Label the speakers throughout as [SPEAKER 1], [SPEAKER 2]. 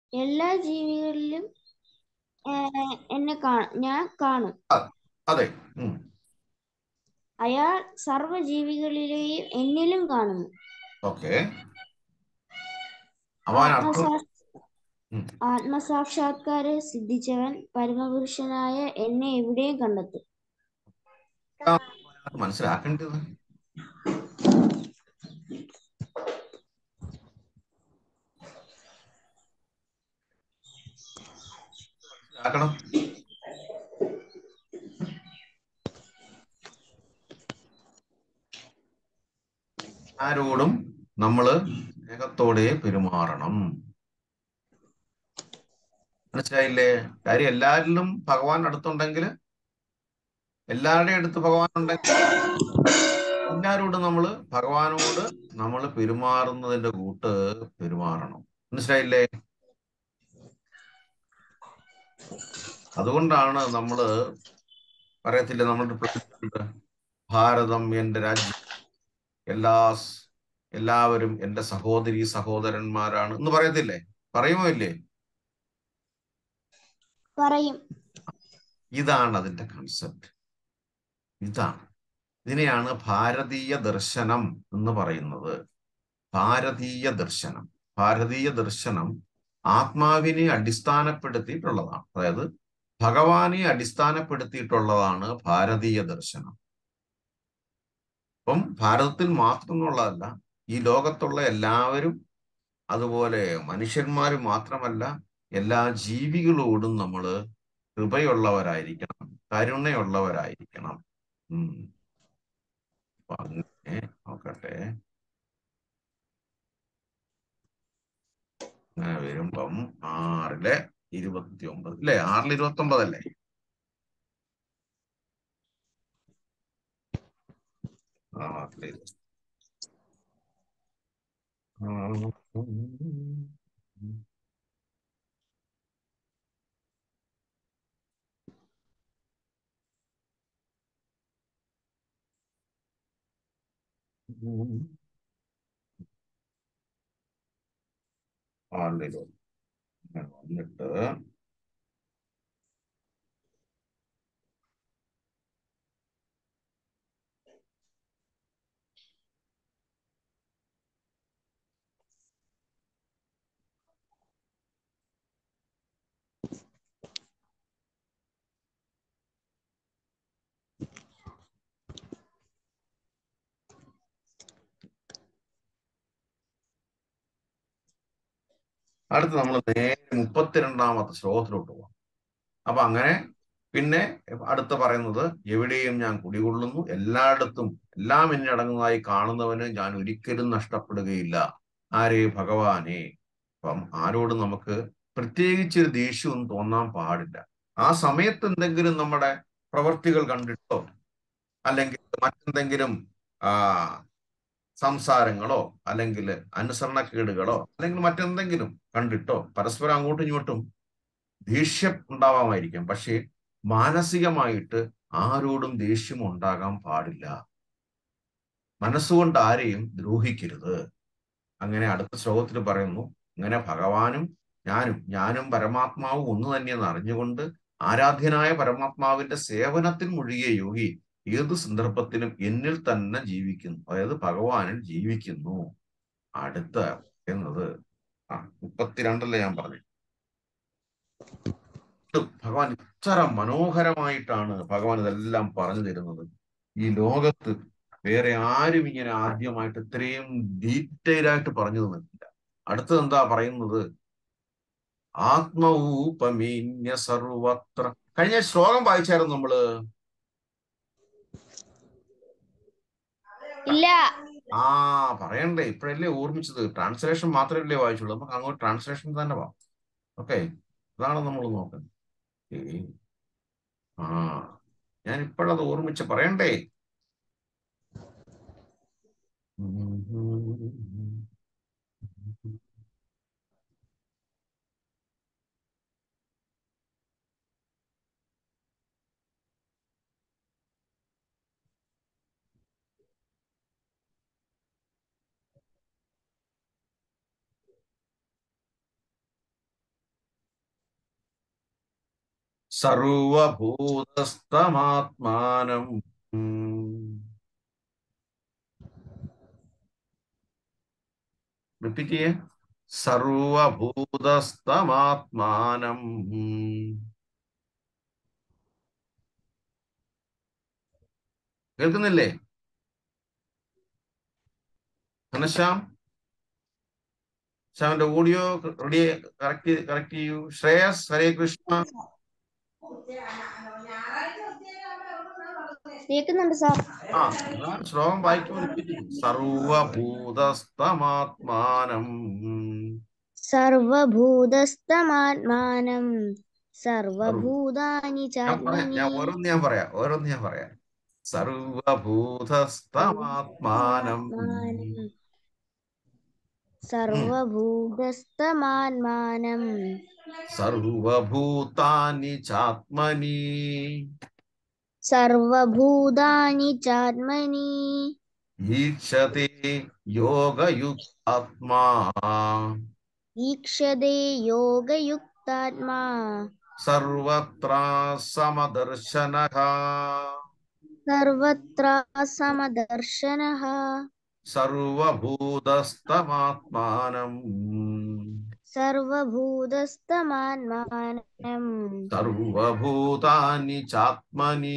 [SPEAKER 1] എല്ലാ ജീവികളിലും ഏഹ്, എന്നെ കാ ഞാൻ കാണും
[SPEAKER 2] അതെ ഉം.
[SPEAKER 1] അയാൾ സർവ്വജീവികളിലെയും എന്നിലും കാണുന്നു
[SPEAKER 2] ഓക്കെ അവൻ അർത്ഥം
[SPEAKER 1] ആത്മസാ
[SPEAKER 2] ഉം.
[SPEAKER 1] ആത്മസാക്ഷാത്കാരം സിദ്ധിച്ചവൻ പരമപുരുഷനായ എന്നെ എവിടെയും കണ്ടെത്തും
[SPEAKER 2] മനസ്സിലാക്കേണ്ടത് മനസ്സിലാക്കണം ആരോടും നമ്മള് സ്നേഹത്തോടെ പെരുമാറണം മനസ്സിലായില്ലേ കാര്യം എല്ലാരിലും ഭഗവാൻ അടുത്തുണ്ടെങ്കിൽ എല്ലാവരുടെയും അടുത്ത് ഭഗവാൻ ഉണ്ടെങ്കിൽ എല്ലാരോടും നമ്മള് ഭഗവാനോട് നമ്മൾ പെരുമാറുന്നതിന്റെ കൂട്ട് പെരുമാറണം മനസ്സിലായില്ലേ അതുകൊണ്ടാണ് നമ്മള് പറയത്തില്ലേ നമ്മുടെ പ്രതിജ്ഞയുണ്ട്, ഭാരതം എന്റെ രാജ്യം എല്ലാ സ്- എല്ലാവരും എന്റെ സഹോദരി സഹോദരന്മാരാണ് എന്ന് പറയത്തില്ലേ പറയുമോ ഇല്ലേ
[SPEAKER 1] പറയും
[SPEAKER 2] ഇതാണ് അതിന്റെ കൺസെപ്റ്റ് ഇതാണ് ഇതിനെയാണ് ഭാരതീയ ദർശനം എന്ന് പറയുന്നത് ഭാരതീയ ദർശനം ഭാരതീയ ദർശനം ആത്മാവിനെ അടിസ്ഥാനപ്പെടുത്തിയിട്ടുള്ളതാണ് അതായത് ഭഗവാനെ അടിസ്ഥാനപ്പെടുത്തിയിട്ടുള്ളതാണ് ഭാരതീയ ദർശനം അപ്പം ഭാരതത്തിൽ മാത്രമെന്നുള്ളതല്ല ഈ ലോകത്തുള്ള എല്ലാവരും അതുപോലെ മനുഷ്യന്മാർ മാത്രമല്ല എല്ലാ ജീവികളോടും നമ്മൾ കൃപയുള്ളവരായിരിക്കണം കരുണയുള്ളവരായിരിക്കണം ഉം. അപ്പൊ അങ്ങനെ നോക്കട്ടെ അങ്ങനെ വരുമ്പം ആറിലെ ഇരുപത്തി ഒമ്പത് അല്ലേ ആറിൽ ഇരുപത്തി ഒമ്പതല്ലേ ആറിൽ ഇരുപത്തി ആറിൽ ഇരുപത്തി അങ്ങനെ വന്നിട്ട് അടുത്ത് നമ്മൾ നേരെ മുപ്പത്തിരണ്ടാമത്തെ ശ്ലോകത്തിലോട്ട് പോകാം അപ്പൊ അങ്ങനെ പിന്നെ അടുത്ത് പറയുന്നത് എവിടെയും ഞാൻ കുടികൊള്ളുന്നു എല്ലായിടത്തും എല്ലാം എന്നെ അടങ്ങുന്നതായി കാണുന്നവന് ഞാൻ ഒരിക്കലും നഷ്ടപ്പെടുകയില്ല ആരേ ഭഗവാനെ അപ്പം ആരോടും നമുക്ക് പ്രത്യേകിച്ചൊരു ദേഷ്യവും തോന്നാൻ പാടില്ല ആ സമയത്ത് എന്തെങ്കിലും നമ്മുടെ പ്രവർത്തികൾ കണ്ടിട്ടോ അല്ലെങ്കിൽ മറ്റെന്തെങ്കിലും ആ സംസാരങ്ങളോ അല്ലെങ്കിൽ അനുസരണക്കേടുകളോ അല്ലെങ്കിൽ മറ്റെന്തെങ്കിലും കണ്ടിട്ടോ പരസ്പരം അങ്ങോട്ടും ഇങ്ങോട്ടും ദേഷ്യം ഉണ്ടാവാമായിരിക്കും പക്ഷേ മാനസികമായിട്ട് ആരോടും ദേഷ്യം ഉണ്ടാകാൻ പാടില്ല മനസ്സുകൊണ്ട് ആരെയും ദ്രോഹിക്കരുത് അങ്ങനെ അടുത്ത ശ്ലോകത്തിൽ പറയുന്നു അങ്ങനെ ഭഗവാനും ഞാനും ഞാനും പരമാത്മാവും ഒന്ന് തന്നെയെന്ന് അറിഞ്ഞുകൊണ്ട് ആരാധ്യനായ പരമാത്മാവിന്റെ സേവനത്തിൽ മുഴുകിയ യോഗി ഏത് സന്ദർഭത്തിലും എന്നിൽ തന്നെ ജീവിക്കുന്നു അതായത് ഭഗവാനിൽ ജീവിക്കുന്നു അടുത്ത എന്നത് ആ മുപ്പത്തിരണ്ടല്ലേ ഞാൻ പറഞ്ഞു ഭഗവാൻ ഇത്ര മനോഹരമായിട്ടാണ് ഭഗവാൻ ഇതെല്ലാം പറഞ്ഞു തരുന്നത് ഈ ലോകത്ത് വേറെ ആരും ഇങ്ങനെ ആദ്യമായിട്ട് ഇത്രയും ഡീറ്റെയിൽ ആയിട്ട് പറഞ്ഞു തന്നിട്ടില്ല അടുത്തത് എന്താ പറയുന്നത് ആത്മൂപമീന്യ സർവത്ര കഴിഞ്ഞ ശ്ലോകം വായിച്ചായിരുന്നു നമ്മള്
[SPEAKER 1] ഇല്ല
[SPEAKER 2] ആ പറയണ്ടേ ഇപ്പോഴല്ലേ ഓർമ്മിച്ചത് ട്രാൻസ്ലേഷൻ മാത്രമല്ലേ വായിച്ചുള്ളൂ നമുക്ക് അങ്ങോട്ട് ട്രാൻസ്ലേഷൻ തന്നെ പോവാം ഓക്കെ അതാണ് നമ്മൾ നോക്കുന്നത് ഏയ്. ആ ഞാൻ ഇപ്പോഴത് ഓർമ്മിച്ച് പറയണ്ടേ സർവഭൂതസ്ഥമാത്മാനം റിപ്പീറ്റ് ചെയ്യേ സർവഭൂതസ്ഥമാത്മാനം കേൾക്കുന്നില്ലേ ഘനശ്യാം ശ്യാമിന്റെ ഓഡിയോ റെഡി കറക്റ്റ് കറക്റ്റ് ചെയ്യൂ ശ്രേയസ് ഹരേ കൃഷ്ണ
[SPEAKER 1] കേൾക്കുന്നുണ്ട് സാർ
[SPEAKER 2] ആ ഞാൻ ശ്ലോകം വായിക്കുമ്പോൾ repeat ചെയ്യൂ. സർവഭൂതസ്ഥമാത്മാനം
[SPEAKER 1] സർവഭൂതസ്ഥമാത്മാനം സർവഭൂതാനി
[SPEAKER 2] ഞാൻ പറയാം
[SPEAKER 1] ചാത്മനി
[SPEAKER 2] ഞാൻ ഓരോന്ന് ഞാൻ പറയാം ഓരോന്ന് ഞാൻ പറയാം സർവഭൂതസ്ഥമാത്മാനം
[SPEAKER 1] സർവഭൂതസ്ഥമാത്മാനം
[SPEAKER 2] സർവഭൂതാനി ചാത്മനി
[SPEAKER 1] സർവഭൂതാനി ചാത്മനി
[SPEAKER 2] ഈക്ഷത്തെ യോഗയുക്താത്മാ
[SPEAKER 1] ഈക്ഷതേ യോഗയുക്താത്മാ
[SPEAKER 2] സർവത്ര സമദർശനഃ
[SPEAKER 1] സർവത്ര സമദർശനഃ
[SPEAKER 2] സർവഭൂതസ്ഥമാത്മാനം
[SPEAKER 1] സർവഭൂതസ്ഥമാത്മാനം
[SPEAKER 2] സർവഭൂതാനി ചാത്മനി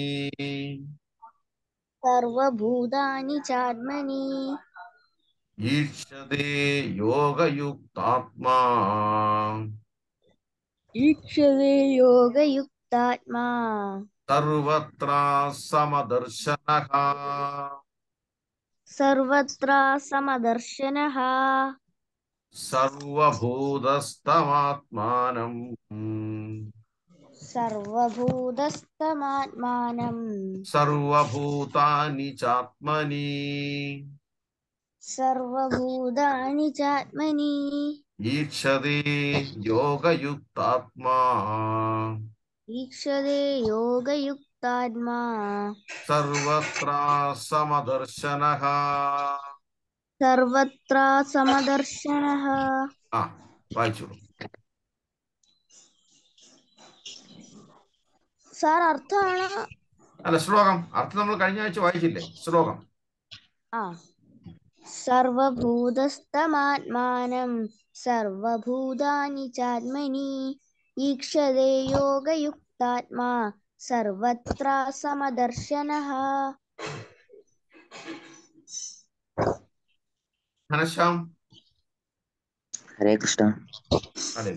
[SPEAKER 1] സർവഭൂതാനി ചാത്മനി
[SPEAKER 2] ഈക്ഷതേ യോഗയുക്താത്മാ
[SPEAKER 1] ഈക്ഷതേ യോഗയുക്താത്മാ
[SPEAKER 2] സർവത്ര സമദർശനഃ
[SPEAKER 1] സർവത്ര സമദർശനഃ
[SPEAKER 2] സർവഭൂതസ്ഥമാത്മാനം
[SPEAKER 1] സർവഭൂതസ്ഥമാത്മാനം
[SPEAKER 2] സർവഭൂതാനി ചാത്മനി
[SPEAKER 1] സർവഭൂതാനി ചാത്മനി
[SPEAKER 2] ഈക്ഷതേ യോഗയുക്താത്മാ
[SPEAKER 1] ഈക്ഷതേ യോഗയുക്താത്മാ
[SPEAKER 2] സർവത്ര സമദർശനഃ
[SPEAKER 1] സർവത്ര സമദർശനഃ
[SPEAKER 2] ആ വായിച്ചോളൂ
[SPEAKER 1] സാർ അർത്ഥമാണ്
[SPEAKER 2] അല്ല ശ്ലോകം അർത്ഥം നമ്മൾ കഴിഞ്ഞ ആഴ്ച വായിച്ചില്ലേ ശ്ലോകം
[SPEAKER 1] ആ സർവഭൂതസ്ഥമാത്മാനം സർവഭൂതാനി ചാത്മനി ഈക്ഷതേ യോഗയുക്താത്മാ സർവത്ര സമദർശനഃ
[SPEAKER 2] ഘനശ്യാം
[SPEAKER 3] ഹരേ കൃഷ്ണ
[SPEAKER 2] അതെ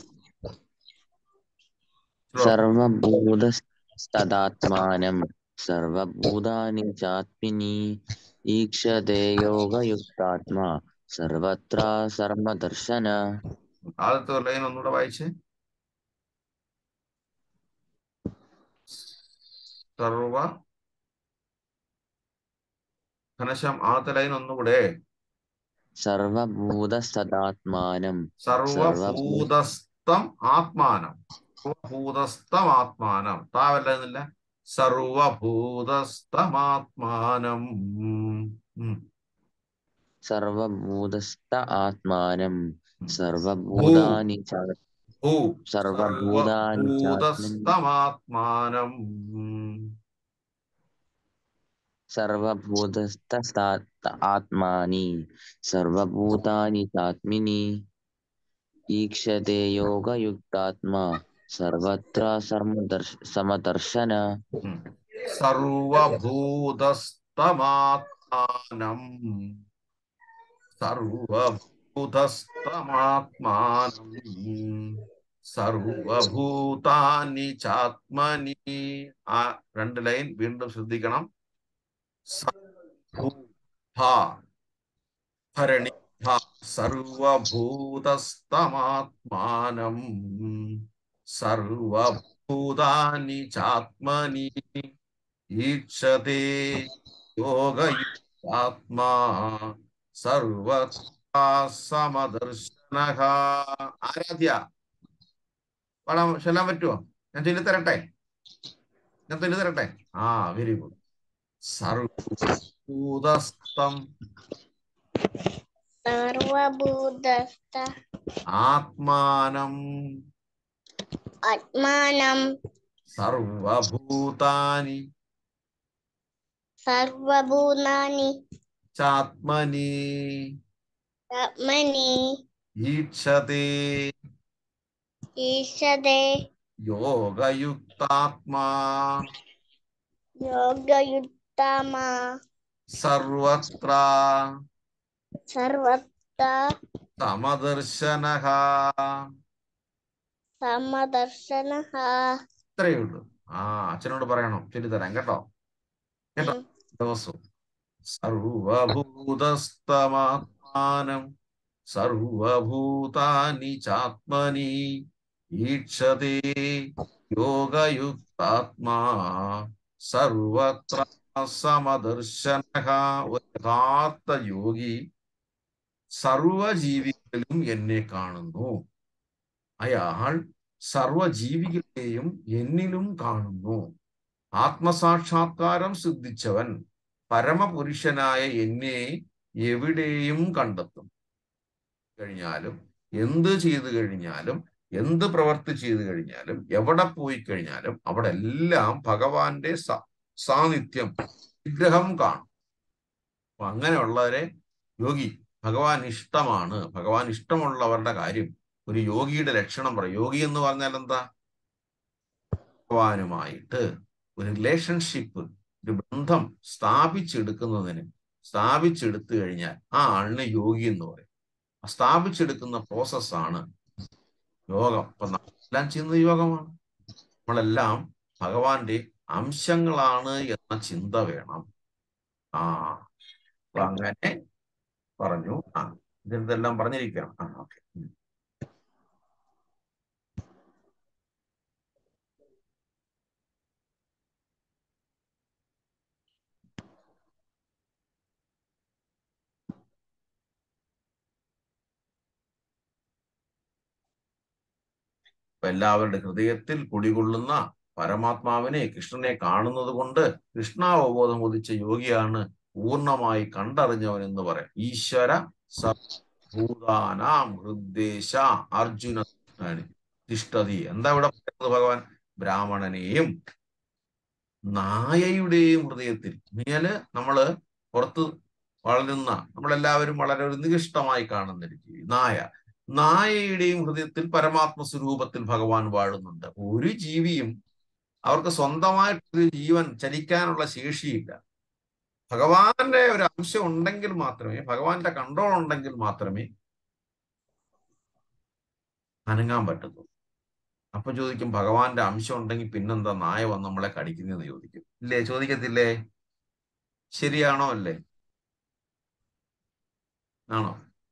[SPEAKER 3] സർവഭൂതസ്തദാത്മാനം സർവഭൂതാനി ചാത്മിനി ഈക്ഷതേ യോഗയുക്താത്മാ സർവത്ര സർവദർശന
[SPEAKER 2] ആദ്യത്തെ ഒരു ലൈൻ ഒന്നുകൂടെ വായിച്ചേ സർവ ഘനശ്യാം ആദ്യത്തെ ലൈൻ ഒന്നുകൂടെ
[SPEAKER 3] സർവഭൂതസ്തദാത്മാനം
[SPEAKER 2] സർവഭൂതസ്ഥം ആത്മാനം സർവഭൂതസ്ഥം ആത്മാനം താവല്ലെന്നില്ല സർവഭൂതസ്ഥമാത്മാനം ഉം.
[SPEAKER 3] സർവഭൂതസ്ഥ ആത്മാനം സർവഭൂതാനി ച-
[SPEAKER 2] ഭൂ
[SPEAKER 3] സർവഭൂതാനി ചാത്മനി
[SPEAKER 2] സർവഭൂതസ്ഥമാത്മാനം
[SPEAKER 3] സർവഭൂതസ്ഥ ആത്മാനി സർവഭൂതാനി ചാത്മിനി ഈക്ഷതേ യോഗയുക്താത്മാ സർവത്ര സർവദർശ സമദർശന
[SPEAKER 2] ഉം. സർവഭൂതസ്ഥമാത്മാനം സർവഭൂതസ്ഥമാത്മാനം സർവഭൂതാനി ചാത്മനി ആ രണ്ട് ലൈൻ വീണ്ടും ശ്രദ്ധിക്കണം സർവഭൂ- ഭ. ഭരണി ഭ. സർവഭൂതസ്ഥമാത്മാനം സർവഭൂതാനി ചാത്മനി ഈക്ഷതേ യോഗയുക്താത്മാ സർവത്ര സമദർശനഃ ആരാധ്യ പാടാൻ ചൊല്ലാൻ പറ്റുമോ ഞാൻ ചൊല്ലി തരട്ടെ ഞാൻ ചൊല്ലി തരട്ടെ ആ വെരി ഗുഡ് സർവഭൂതസ്ഥം
[SPEAKER 1] സർവഭൂതസ്ഥ
[SPEAKER 2] ആത്മാനം
[SPEAKER 1] ആത്മാനം
[SPEAKER 2] സർവഭൂതാനി
[SPEAKER 4] സർവഭൂതാനി
[SPEAKER 2] ചാത്മനി
[SPEAKER 4] ആത്മനി
[SPEAKER 2] ഈക്ഷതേ
[SPEAKER 4] ഈശതേ
[SPEAKER 2] യോഗയുക്താത്മാ
[SPEAKER 4] യോഗയുക്തമ
[SPEAKER 2] സർവത്ര
[SPEAKER 4] സർവത്ര
[SPEAKER 2] സമദർശന
[SPEAKER 4] സമദർശന
[SPEAKER 2] ഇത്രയേ ഉള്ളൂ ആ അച്ഛനോട് പറയണം ചൊല്ലിത്തരാം കേട്ടോ കേട്ടോ ദിവസവും സർവഭൂതസ്തമാത്മാനം സർവഭൂതാനി ചാത്മനി ഈക്ഷതേ യോഗയുക്താത്മാ സർവത്ര സമദർശന ഒരു യഥാർത്ഥ യോഗി സർവജീവികളിലും എന്നെ കാണുന്നു അയാൾ സർവജീവികളെയും എന്നിലും കാണുന്നു ആത്മസാക്ഷാത്കാരം സിദ്ധിച്ചവൻ പരമപുരുഷനായ എന്നെ എവിടെയും കണ്ടെത്തും കഴിഞ്ഞാലും എന്ത് ചെയ്തു കഴിഞ്ഞാലും എന്ത് പ്രവർത്തി ചെയ്തു കഴിഞ്ഞാലും എവിടെ പോയി കഴിഞ്ഞാലും അവിടെ എല്ലാം ഭഗവാന്റെ സ- സാന്നിധ്യം വിഗ്രഹം കാണും അപ്പൊ അങ്ങനെയുള്ളവരെ യോഗി ഭഗവാൻ ഇഷ്ടമാണ് ഭഗവാൻ ഇഷ്ടമുള്ളവരുടെ കാര്യം ഒരു യോഗിയുടെ ലക്ഷണം പറയും യോഗി എന്ന് പറഞ്ഞാൽ എന്താ ഭഗവാനുമായിട്ട് ഒരു റിലേഷൻഷിപ്പ് ഒരു ബന്ധം സ്ഥാപിച്ചെടുക്കുന്നതിന് സ്ഥാപിച്ചെടുത്തു കഴിഞ്ഞാൽ ആ ആളിനെ യോഗി എന്ന് പറയും ആ സ്ഥാപിച്ചെടുക്കുന്ന പ്രോസസ്സാണ് യോഗം അപ്പൊ നമ്മളെല്ലാം ചെയ്യുന്നത് യോഗമാണ് നമ്മളെല്ലാം ഭഗവാന്റെ അംശങ്ങളാണ് എന്ന ചിന്ത വേണം ആ അപ്പൊ അങ്ങനെ പറഞ്ഞു ആ ഇതെല്ലാം പറഞ്ഞിരിക്കണം ആ ഓക്കെ അപ്പൊ എല്ലാവരുടെ ഹൃദയത്തിൽ കുടികൊള്ളുന്ന പരമാത്മാവിനെ കൃഷ്ണനെ കാണുന്നത് കൊണ്ട് കൃഷ്ണാവബോധം ഉദിച്ച യോഗിയാണ് പൂർണ്ണമായി കണ്ടറിഞ്ഞവൻ എന്ന് പറയാം ഈശ്വര ഭൂതാനാം ഹൃദ്ദേശ അർജുന തിഷ്ടതി എന്താ ഇവിടെ പറയുന്നത് ഭഗവാൻ ബ്രാഹ്മണനെയും നായയുടെയും ഹൃദയത്തിൽ മേല് നമ്മള് പുറത്ത് വളരുന്ന നമ്മളെല്ലാവരും വളരെ ഒരു നികിഷ്ടമായി കാണുന്ന ഒരു ജീവി നായ നായയുടെയും ഹൃദയത്തിൽ പരമാത്മ സ്വരൂപത്തിൽ ഭഗവാൻ വാഴുന്നുണ്ട് ഒരു ജീവിയും അവർക്ക് സ്വന്തമായിട്ടൊരു ജീവൻ ചലിക്കാനുള്ള ശേഷിയില്ല ഭഗവാന്റെ ഒരു അംശം ഉണ്ടെങ്കിൽ മാത്രമേ ഭഗവാന്റെ കൺട്രോൾ ഉണ്ടെങ്കിൽ മാത്രമേ അനങ്ങാൻ പറ്റത്തുള്ളൂ അപ്പൊ ചോദിക്കും ഭഗവാന്റെ അംശം ഉണ്ടെങ്കിൽ പിന്നെന്താ നായ വന്ന് നമ്മളെ കടിക്കുന്നതെന്ന് ചോദിക്കും ഇല്ലേ ചോദിക്കത്തില്ലേ ശരിയാണോ അല്ലേ ആണോ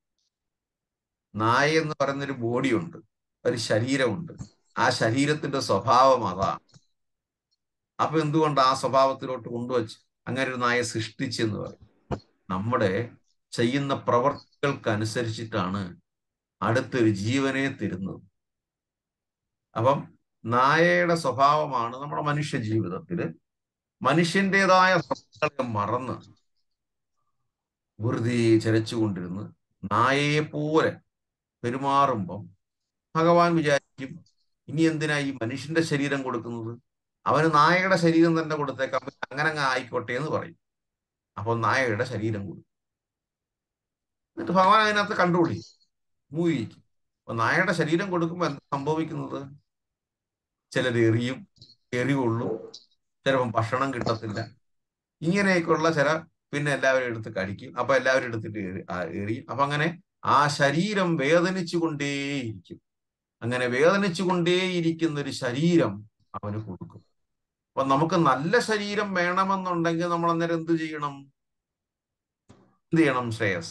[SPEAKER 2] നായ എന്ന് പറയുന്നൊരു ബോഡിയുണ്ട് ഒരു ശരീരമുണ്ട് ആ ശരീരത്തിന്റെ സ്വഭാവം അതാ അപ്പൊ എന്തുകൊണ്ട് ആ സ്വഭാവത്തിലോട്ട് കൊണ്ടുവച്ച് അങ്ങനെ ഒരു നായ സൃഷ്ടിച്ചെന്ന് പറയും നമ്മുടെ ചെയ്യുന്ന പ്രവർത്തികൾക്കനുസരിച്ചിട്ടാണ് അടുത്തൊരു ജീവനെ തരുന്നത് അപ്പം നായയുടെ സ്വഭാവമാണ് നമ്മുടെ മനുഷ്യ ജീവിതത്തില് മനുഷ്യന്റേതായ സ്വഭാവങ്ങളെ മറന്ന് വെറുതെ ചരച്ചുകൊണ്ടിരുന്ന് നായയെ പോലെ പെരുമാറുമ്പം ഭഗവാൻ വിചാരിക്കും ഇനി എന്തിനാ ഈ മനുഷ്യന്റെ ശരീരം കൊടുക്കുന്നത് അവന് നായയുടെ ശരീരം തന്നെ കൊടുത്തേക്കാം പിന്നെ അങ്ങനെ അങ്ങ് ആയിക്കോട്ടെ എന്ന് പറയും അപ്പൊ നായയുടെ ശരീരം കൊടുക്കും എന്നിട്ട് ഭഗവാൻ അതിനകത്ത് കൺട്രോൾ ചെയ്യും മൂവ് ചെയ്യിക്കും അപ്പൊ നായയുടെ ശരീരം കൊടുക്കുമ്പോൾ എന്താ സംഭവിക്കുന്നത് ചിലർ എറിയും എറികൊള്ളും ചിലപ്പം ഭക്ഷണം കിട്ടത്തില്ല ഇങ്ങനെയൊക്കെയുള്ള ചില പിന്നെ എല്ലാവരും എടുത്ത് കടിക്കും അപ്പൊ എല്ലാവരും എടുത്തിട്ട് എറി ആ എറിയും അപ്പൊ അങ്ങനെ ആ ശരീരം വേദനിച്ചു കൊണ്ടേയിരിക്കും അങ്ങനെ വേദനിച്ചു കൊണ്ടേയിരിക്കുന്ന ഒരു ശരീരം അവന് കൊടുക്കും അപ്പൊ നമുക്ക് നല്ല ശരീരം വേണമെന്നുണ്ടെങ്കിൽ നമ്മൾ അന്നേരം എന്ത് ചെയ്യണം എന്ത് ചെയ്യണം ശ്രേയസ്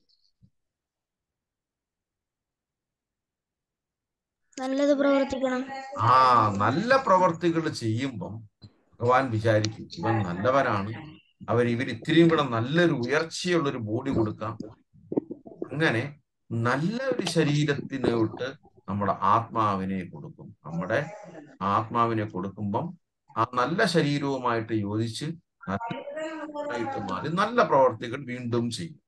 [SPEAKER 1] നല്ലത് പ്രവർത്തിക്കണം
[SPEAKER 2] ആ നല്ല പ്രവർത്തികൾ ചെയ്യുമ്പം ഭഗവാൻ വിചാരിക്കും ഇവൻ നല്ലവനാണ് അവർ ഇവർ ഇത്തിരിയും കൂടെ നല്ലൊരു ഉയർച്ചയുള്ള ഒരു ബോഡി കൊടുക്കാം അങ്ങനെ നല്ല ഒരു ശരീരത്തിനോട്ട് നമ്മുടെ ആത്മാവിനെ കൊടുക്കും നമ്മുടെ ആത്മാവിനെ കൊടുക്കുമ്പം ആ നല്ല ശരീരവുമായിട്ട് യോജിച്ച് നല്ലതായിട്ട് മാറി നല്ല പ്രവർത്തികൾ വീണ്ടും ചെയ്യും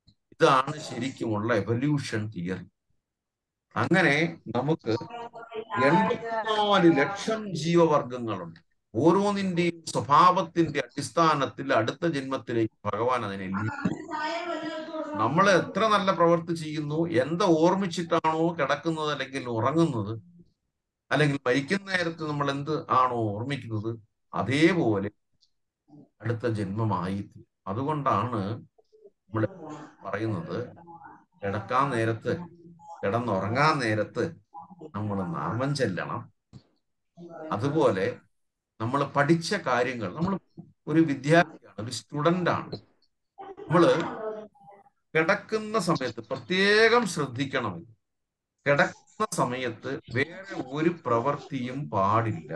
[SPEAKER 2] ഇതാണ് ശരിക്കുമുള്ള എവല്യൂഷൻ തിയറി അങ്ങനെ നമുക്ക് എൺപത്തിനാല് ലക്ഷം ജീവവർഗങ്ങളുണ്ട് ഓരോന്നിന്റെയും സ്വഭാവത്തിന്റെ അടിസ്ഥാനത്തിൽ അടുത്ത ജന്മത്തിലേക്ക് ഭഗവാൻ അതിനെ എഴുതി നമ്മൾ എത്ര നല്ല പ്രവൃത്തി ചെയ്യുന്നു എന്ത് ഓർമ്മിച്ചിട്ടാണോ കിടക്കുന്നത് അല്ലെങ്കിൽ ഉറങ്ങുന്നത് അല്ലെങ്കിൽ മരിക്കുന്ന നേരത്ത് നമ്മൾ എന്ത് ആണോ ഓർമ്മിക്കുന്നത് അതേപോലെ അടുത്ത ജന്മമായി തീരും. അതുകൊണ്ടാണ് നമ്മൾ പറയുന്നത് കിടക്കാൻ നേരത്ത് കിടന്നുറങ്ങാൻ നേരത്ത് നമ്മൾ നാമം ചെല്ലണം അതുപോലെ നമ്മൾ പഠിച്ച കാര്യങ്ങൾ നമ്മൾ ഒരു വിദ്യാർത്ഥിയാണ് ഒരു സ്റ്റുഡന്റ് ആണ് നമ്മള് കിടക്കുന്ന സമയത്ത് പ്രത്യേകം ശ്രദ്ധിക്കണം ഇത്. കിടക്കുന്ന സമയത്ത് വേറെ ഒരു പ്രവൃത്തിയും പാടില്ല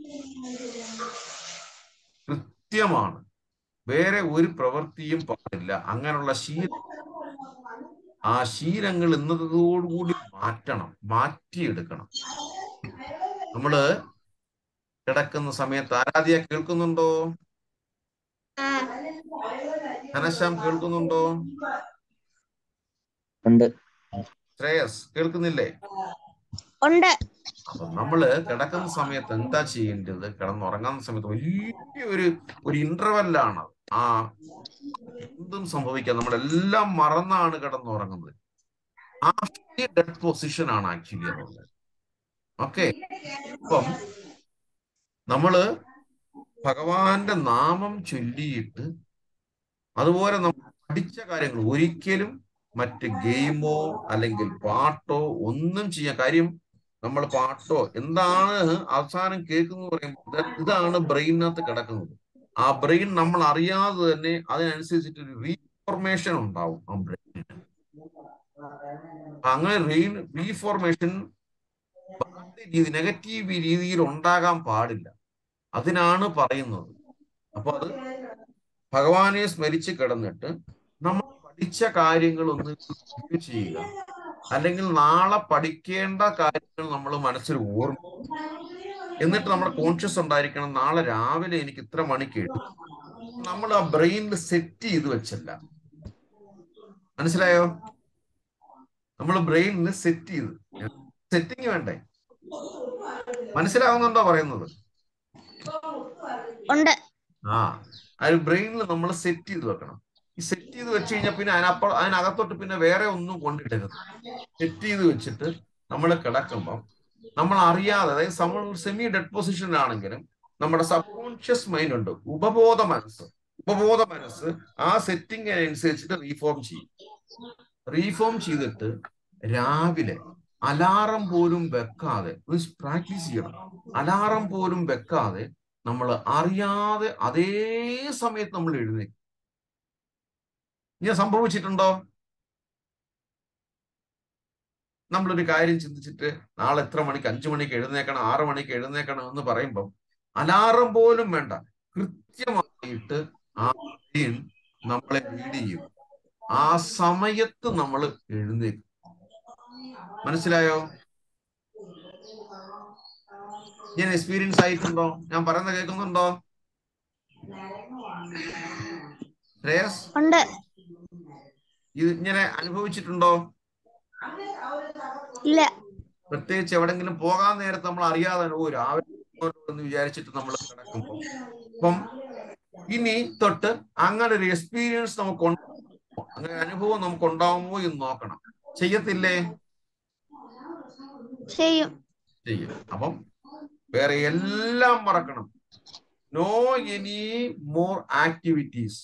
[SPEAKER 2] കൃത്യമാണ് വേറെ ഒരു പ്രവൃത്തിയും പാടില്ല അങ്ങനെയുള്ള ശീലം ആ ശീലങ്ങൾ ഇന്നതോടുകൂടി മാറ്റണം മാറ്റിയെടുക്കണം നമ്മള് കിടക്കുന്ന സമയത്ത് ആരാധ്യ കേൾക്കുന്നുണ്ടോ ധനശ്യാം കേൾക്കുന്നുണ്ടോ
[SPEAKER 3] ഉണ്ട്
[SPEAKER 2] ശ്രേയസ് കേൾക്കുന്നില്ലേ
[SPEAKER 4] ഉണ്ട്
[SPEAKER 2] അപ്പൊ നമ്മള് കിടക്കുന്ന സമയത്ത് എന്താ ചെയ്യേണ്ടത് കിടന്നുറങ്ങുന്ന സമയത്ത് വലിയ ഒരു ഒരു ഇന്റർവെല്ലാണ് ആ എന്തും സംഭവിക്കാം നമ്മളെല്ലാം മറന്നാണ് കിടന്നുറങ്ങുന്നത് ആ ഡെഡ് പൊസിഷൻ ആണ് ആക്ച്വലി എന്നുള്ളത് ഓക്കെ അപ്പം നമ്മള് ഭഗവാന്റെ നാമം ചൊല്ലിയിട്ട് അതുപോലെ നമ്മൾ പഠിച്ച കാര്യങ്ങൾ ഒരിക്കലും മറ്റ് ഗെയിമോ അല്ലെങ്കിൽ പാട്ടോ ഒന്നും ചെയ്യാൻ കാര്യം നമ്മൾ പാട്ടോ എന്താണ് അവസാനം കേൾക്കുന്നത് പറയുമ്പോൾ ഇത് ഇതാണ് ബ്രെയിനകത്ത് കിടക്കുന്നത് ആ ബ്രെയിൻ നമ്മൾ അറിയാതെ തന്നെ അതിനനുസരിച്ചിട്ട് ഒരു റീഫോർമേഷൻ ഉണ്ടാവും ആ ബ്രെയിനിന് അങ്ങനെ റീ റീഫോർമേഷൻ രീതി നെഗറ്റീവ് രീതിയിൽ ഉണ്ടാകാൻ പാടില്ല അതിനാണ് പറയുന്നത് അപ്പൊ അത് ഭഗവാനെ സ്മരിച്ച് കിടന്നിട്ട് നമ്മൾ പഠിച്ച കാര്യങ്ങൾ ഒന്ന് review ചെയ്യുക അല്ലെങ്കിൽ നാളെ പഠിക്കേണ്ട കാര്യങ്ങൾ നമ്മൾ മനസ്സിൽ ഓർമ്മ എന്നിട്ട് നമ്മുടെ കോൺഷ്യസ് ഉണ്ടായിരിക്കണം നാളെ രാവിലെ എനിക്ക് ഇത്ര മണിക്ക് എഴുതും നമ്മൾ ആ ബ്രെയിനിൽ സെറ്റ് ചെയ്ത് വെച്ചല്ല മനസ്സിലായോ നമ്മൾ ബ്രെയിനിൽ സെറ്റ് ചെയ്ത് സെറ്റിങ് വേണ്ടേ മനസ്സിലാവുന്നുണ്ടോ പറയുന്നത്
[SPEAKER 4] ഉണ്ട്
[SPEAKER 2] ആ ആ ഒരു ബ്രെയിനിൽ നമ്മൾ സെറ്റ് ചെയ്ത് വെക്കണം ഈ സെറ്റ് ചെയ്ത് വെച്ച് കഴിഞ്ഞാൽ പിന്നെ അതിനപ്പുറ അതിനകത്തോട്ട് പിന്നെ വേറെ ഒന്നും കൊണ്ടിടരുത് സെറ്റ് ചെയ്ത് വെച്ചിട്ട് നമ്മൾ കിടക്കുമ്പം നമ്മൾ അറിയാതെ അതായത് നമ്മൾ സെമി ഡെഡ് പൊസിഷനിലാണെങ്കിലും നമ്മുടെ സബ് കോൺഷ്യസ് മൈൻഡ് ഉണ്ട് ഉപബോധ മനസ്സ് ഉപബോധ മനസ്സ് ആ സെറ്റിങ്ങിനനുസരിച്ചിട്ട് റീഫോം ചെയ്യും റീഫോം ചെയ്തിട്ട് രാവിലെ അലാറം പോലും വെക്കാതെ പ്രാക്ടീസ് ചെയ്യണം അലാറം പോലും വെക്കാതെ നമ്മൾ അറിയാതെ അതേ സമയത്ത് നമ്മൾ എഴുന്നേക്കും ഇങ്ങനെ സംഭവിച്ചിട്ടുണ്ടോ നമ്മളൊരു കാര്യം ചിന്തിച്ചിട്ട് നാളെ എത്ര മണിക്ക് അഞ്ചു മണിക്ക് എഴുന്നേക്കണം ആറു മണിക്ക് എഴുന്നേക്കണം എന്ന് പറയുമ്പം അലാറം പോലും വേണ്ട കൃത്യമായിട്ട് ആ brain നമ്മളെ റീഡ് ചെയ്യും ആ സമയത്ത് നമ്മൾ എഴുന്നേക്കും മനസ്സിലായോ ഞാൻ എക്സ്പീരിയൻസ് ആയിട്ടുണ്ടോ ഞാൻ പറയുന്നത് കേൾക്കുന്നുണ്ടോ ശ്രേയസ്
[SPEAKER 4] ഉണ്ട്
[SPEAKER 2] ഇത് ഇങ്ങനെ അനുഭവിച്ചിട്ടുണ്ടോ
[SPEAKER 4] ഇല്ല
[SPEAKER 2] പ്രത്യേകിച്ച് എവിടെങ്കിലും പോകാൻ നേരത്ത് നമ്മൾ അറിയാതെ ഓ രാവിലെ എന്ന് വിചാരിച്ചിട്ട് നമ്മൾ കിടക്കുമ്പോൾ അപ്പം ഇനി തൊട്ട് അങ്ങനെ ഒരു എക്സ്പീരിയൻസ് നമുക്ക് ഉണ്ടോ? അങ്ങനെ അനുഭവം നമുക്ക് ഉണ്ടാവുമോ എന്ന് നോക്കണം ചെയ്യത്തില്ലേ
[SPEAKER 4] ചെയ്യും
[SPEAKER 2] ചെയ്യും അപ്പം വേറെ എല്ലാം മറക്കണം no any more activities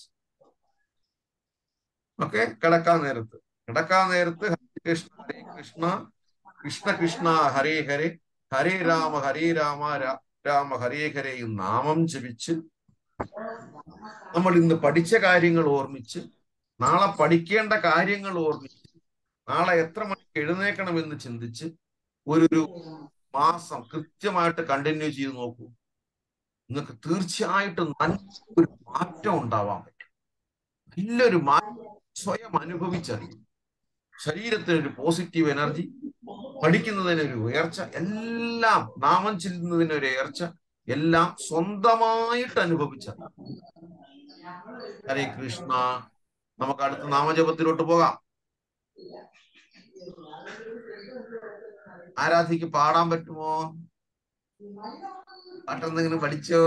[SPEAKER 2] okay കിടക്കാൻ നേരത്ത് കിടക്കാൻ നേരത്ത് ഹരേ കൃഷ്ണ ഹരേ കൃഷ്ണ കൃഷ്ണ കൃഷ്ണ ഹരേ ഹരേ ഹരേ രാമ ഹരേ രാമ രാ- രാമ ഹരേ ഹരേ എന്ന് നാമം ജപിച്ച് നമ്മൾ ഇന്ന് പഠിച്ച കാര്യങ്ങൾ ഓർമ്മിച്ച് നാളെ പഠിക്കേണ്ട കാര്യങ്ങൾ ഓർമ്മിച്ച് നാളെ എത്ര മണിക്ക് എഴുന്നേക്കണമെന്ന് ചിന്തിച്ച് ഒരു ഒരു മാസം കൃത്യമായിട്ട് കണ്ടിന്യൂ ചെയ്ത് നോക്കൂ നിങ്ങൾക്ക് തീർച്ചയായിട്ടും നല്ലൊരു മാറ്റം ഉണ്ടാവാൻ പറ്റും നല്ലൊരു മാറ്റം സ്വയം അനുഭവിച്ചറിയും ശരീരത്തിനൊരു പോസിറ്റീവ് എനർജി പഠിക്കുന്നതിനൊരു ഉയർച്ച എല്ലാം നാമം ചെല്ലുന്നതിനൊരു ഉയർച്ച എല്ലാം സ്വന്തമായിട്ട് അനുഭവിച്ചറിയാം ഹരേ കൃഷ്ണ നമുക്ക് അടുത്ത നാമജപത്തിലോട്ട് പോകാം ആരാധിക്ക് പാടാൻ പറ്റുമോ പാട്ടെന്തെങ്കിലും പഠിച്ചോ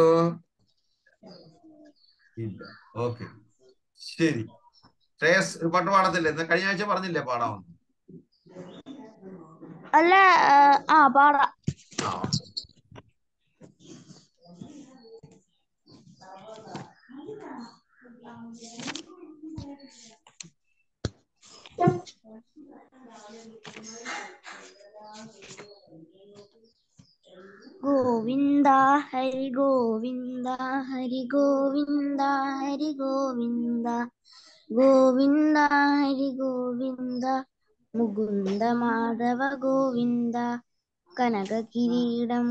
[SPEAKER 2] ഇല്ല ഓക്കെ ശരി ശ്രേയസ് ഒരു പാട്ട് പാടത്തില്ലേ എന്നാ കഴിഞ്ഞ ആഴ്ച പറഞ്ഞില്ലേ പാടാമെന്ന്
[SPEAKER 1] അല്ല ആ, ആ പാടാം
[SPEAKER 2] ആ
[SPEAKER 1] ഗോവിന്ദ ഹരി ഗോവിന്ദ ഹരി ഗോവിന്ദ ഹരി ഗോവിന്ദ ഗോവിന്ദ ഹരി ഗോവിന്ദ മുകുന്ദ മാധവ ഗോവിന്ദ കനക കിരീടം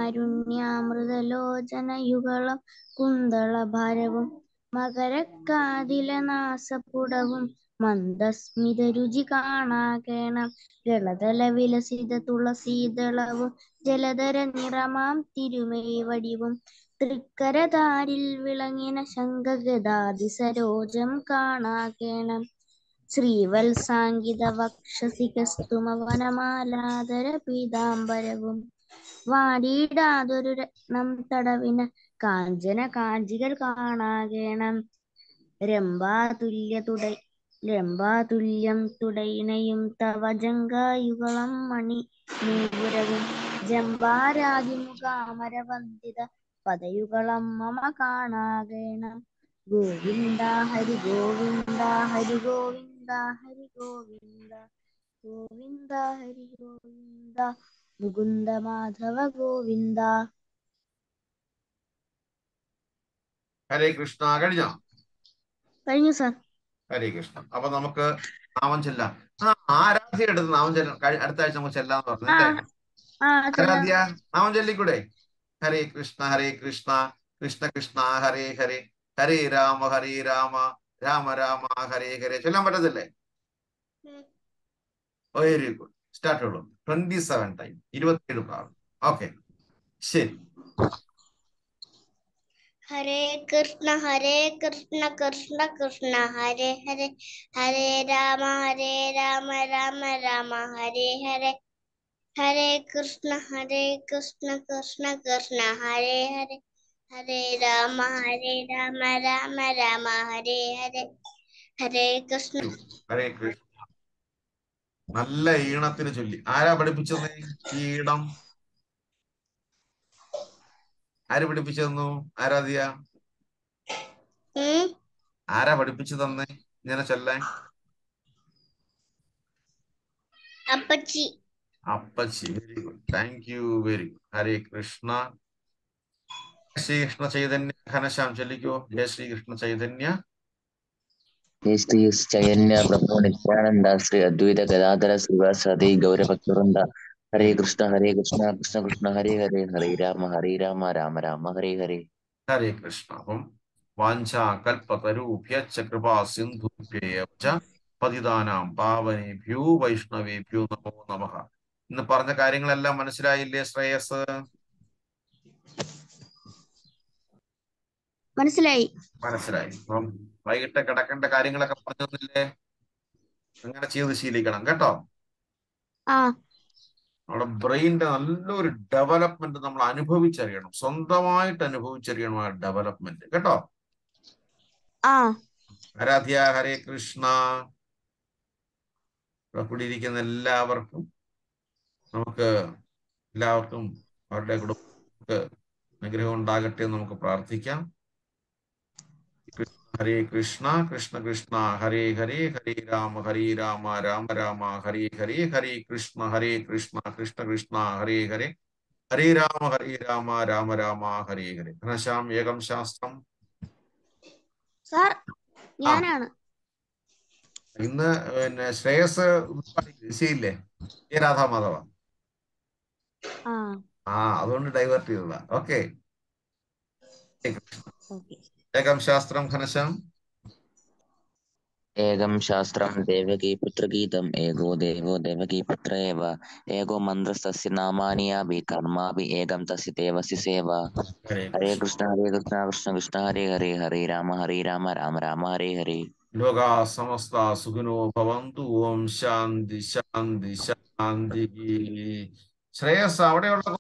[SPEAKER 1] കാരുണ്യാമൃതലോചനയുഗളം കുന്തള ഭാരവും മകരക്കാതില നാസപുടവും മന്ദസ്മിത രുചി കാണാകേണം ഗളതല വിലസിത തുളസീദളവും ജലധര നിറമാം തിരുമൈ വടിവും തൃക്കരതാരിൽ വിളങ്ങിന ശംഖഗദാതി സരോജം കാണാകേണം ശ്രീവത്സാങ്കിത വക്ഷസികസ്തുമ വനമാലാധര പീതാംബരവും വാടിയിടാതൊരു രത്നം തടവിന കാഞ്ചന കാഞ്ചികൾ കാണാകേണം രംഭാതുല്യ തുട രംഭാതുല്യം തുടയിണയും തവ ജങ്കായുഗളം മണി നൂപുരവും ജംബാരാതിമുഖാമരവന്ദിത പദയുഗളം മമ കാണാകേണം ഗോവിന്ദ ഹരി ഗോവിന്ദ ഹരി ഗോവിന്ദ ഹരി ഗോവിന്ദ ഗോവിന്ദ ഹരി ഗോവിന്ദ മുകുന്ദ മാധവ ഗോവിന്ദ
[SPEAKER 2] ഹരേ കൃഷ്ണ കഴിഞ്ഞോ
[SPEAKER 1] കഴിഞ്ഞു സാർ
[SPEAKER 2] ഹരേ കൃഷ്ണ അപ്പൊ നമുക്ക് നാമം ചെല്ലാം ആ ആരാധ്യ എടുത്ത് നാമം ചെല്ലാം കഴി- അടുത്ത ആഴ്ച നമുക്ക് ചെല്ലാന്ന്
[SPEAKER 1] ആ
[SPEAKER 2] പറഞ്ഞല്ലേ
[SPEAKER 1] ആ ചെല്ലാം
[SPEAKER 2] ആരാധ്യ നാമം ചൊല്ലിക്കൂടെ ഹരേ കൃഷ്ണ ഹരേ കൃഷ്ണ കൃഷ്ണ കൃഷ്ണ ഹരേ ഹരേ ഹരേ രാമ ഹരേ രാമ രാമ രാമ ഹരേ ഹരേ ചൊല്ലാൻ പറ്റത്തില്ലേ വെരി ഗുഡ് സ്റ്റാർട്ട് ഉള്ളൂ ട്വന്റി സെവൻ ടൈം ഇരുപത്തിയേഴ് പ്രാവശ്യം ഓക്കെ ശരി
[SPEAKER 4] ഹരേ കൃഷ്ണ ഹരേ കൃഷ്ണ കൃഷ്ണ കൃഷ്ണ ഹരേ ഹരേ ഹരേ രാമ ഹരേ രാമ രാമ രാമ ഹരേ ഹരേ ഹരേ കൃഷ്ണ ഹരേ കൃഷ്ണ കൃഷ്ണ കൃഷ്ണ ഹരേ ഹരേ ഹരേ രാമ ഹരേ രാമ രാമ രാമ ഹരേ ഹരേ ഹരേ കൃഷ്ണ
[SPEAKER 2] ഹരേ കൃഷ്ണ നല്ല ഈണത്തിന് ചൊല്ലി ആരാ പഠിപ്പിച്ചത് ഈ ഈണം ആര് പഠിപ്പിച്ചു തന്നു ആരാധ്യ
[SPEAKER 4] ഉം
[SPEAKER 2] ആരാ പഠിപ്പിച്ചു തന്നെ ഇങ്ങനെ ചൊല്ലാൻ
[SPEAKER 4] അപ്പച്ചി
[SPEAKER 2] അപ്പച്ചി very good thank you very good Hare Krishna Shri Krishna Chaitanya Ghanshyam ചൊല്ലിക്കോ ജയ ശ്രീകൃഷ്ണ ചൈതന്യ
[SPEAKER 3] जय श्री चैतन्य प्रभु नित्यानंद श्री अद्वैत गदाधर श्रीवासदि गौरभक्तवृंद हरे कृष्ण हरे कृष्ण कृष्ण कृष्ण हरे हरे हरे राम हरे राम राम राम हरे हरे
[SPEAKER 2] ഹരേ കൃഷ്ണ അപ്പം വാഞ്ച കൽപ്പതരൂഭ്യച്ച കൃപാ സിന്ധുഭ്യേയ ച പതിതാനാം പാവനേഭ്യോ വൈഷ്ണവേഭ്യോ നമോ നമഃ ഇന്ന് പറഞ്ഞ കാര്യങ്ങളെല്ലാം മനസ്സിലായില്ലേ ശ്രേയസ്
[SPEAKER 1] മനസ്സിലായി
[SPEAKER 2] മനസ്സിലായി അപ്പം വൈകിട്ട് കിടക്കേണ്ട കാര്യങ്ങളൊക്കെ പറഞ്ഞു തന്നില്ലേ അങ്ങനെ ചെയ്ത് ശീലിക്കണം കേട്ടോ
[SPEAKER 1] ആ
[SPEAKER 2] നമ്മുടെ ബ്രെയിനിന്റെ നല്ലൊരു ഡെവലപ്മെന്റ് നമ്മൾ അനുഭവിച്ചറിയണം സ്വന്തമായിട്ട് അനുഭവിച്ചറിയണം ആ ഡെവലപ്മെന്റ് കേട്ടോ
[SPEAKER 1] ആ
[SPEAKER 2] ആരാധ്യ ഹരേ കൃഷ്ണ ഇവിടെ കൂടിയിരിക്കുന്ന എല്ലാവർക്കും നമുക്ക് എല്ലാവർക്കും അവരുടെ കുടുംബങ്ങൾക്ക് അനുഗ്രഹം ഉണ്ടാകട്ടെ എന്ന് നമുക്ക് പ്രാർത്ഥിക്കാം കൃഷ്ണ ഹരേ കൃഷ്ണ കൃഷ്ണ കൃഷ്ണ ഹരേ ഹരേ ഹരേ രാമ ഹരേ രാമ രാമ രാമ ഹരേ ഹരേ ഹരേ കൃഷ്ണ ഹരേ കൃഷ്ണ കൃഷ്ണ കൃഷ്ണ ഹരേ ഹരേ ഹരേ രാമ ഹരേ രാമ രാമ രാമ ഹരേ ഹരേ ഘനശ്യാം ഏകം ശാസ്ത്രം
[SPEAKER 1] സാർ ഞാനാണ്
[SPEAKER 2] ഇന്ന് പിന്നെ ശ്രേയസ് ശരിയില്ലേ എ രാധാമാധവ
[SPEAKER 1] ആ
[SPEAKER 2] ആ അതുകൊണ്ട് ഡൈവേർട്ട് ചെയ്തതാ ഓക്കെ
[SPEAKER 1] ഓക്കെ
[SPEAKER 2] ഏകം ശാസ്ത്രം ഘനശ്യാം
[SPEAKER 3] एकं शास्त्रं देवकी पुत्रगीतम् एको देवो देवकी पुत्र एव एको मन्त्रस्तस्य नामानि अपि कर्मापि एकं तस्य देवस्य सेवा
[SPEAKER 2] ഹരേ
[SPEAKER 3] हरे
[SPEAKER 2] കൃഷ്ണ
[SPEAKER 3] कृष्ण हरे कृष्ण कृष्ण कृष्ण हरे हरे हरे राम हरे राम राम राम हरे हरे
[SPEAKER 2] ലോകാ സമസ്ത സുഖിനോ ഭവന്തു ഓം ശാന്തി ശാന്തി ശാന്തി ശ്രേയസ് അവിടെയുള്ള